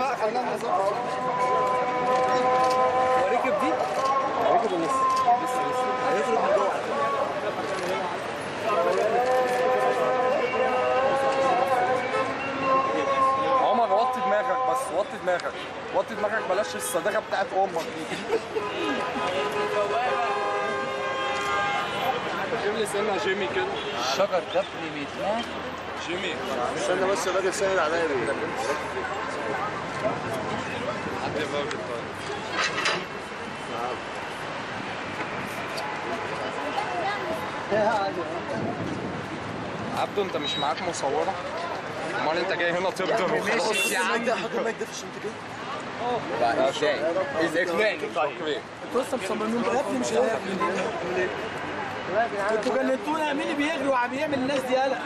لا خلينا نظبط هو ركب دي؟ ركب لسه لسه لسه هيخرج من جوه عمر وطي دماغك بس وطي دماغك وطي دماغك بلاش الصداقه بتاعت امك دي جيب لي سنه جيمي كده الشجر ده بريميتناه جيمي استنى بس الراجل سهل عليا ليه عدي الراجل طيب عبدو انت مش معاك مصوره امال انت جاي هنا تبدر وخلاص يا عم حط المايك ده في الشنطه كده لا ازاي؟ ازاي اقنعني طيب انتوا لسه مصممين يا ابني مش هيعرف انتوا جننتونا مين اللي بيجري وعم يعمل الناس دي قلق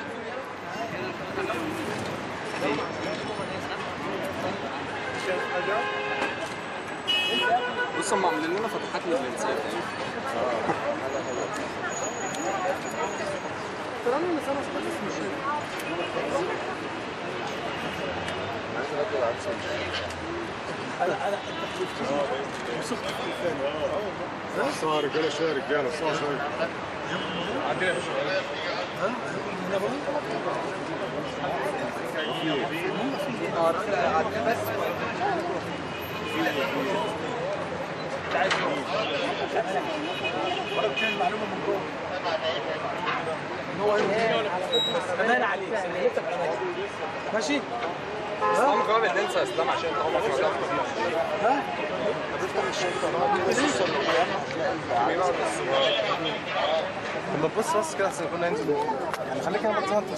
بص هم عاملين لنا فتحات للجنسيات الساعة رجالة شوية رجالة الساعة شوية عندنا يا باشا امان عليك سلمتك امان ماشي اسلام غالي ننسى اسلام عشان انت عمرك ما تعرف ها لما تبص بس كده احسن كنا ننزل يعني خليك هنا بس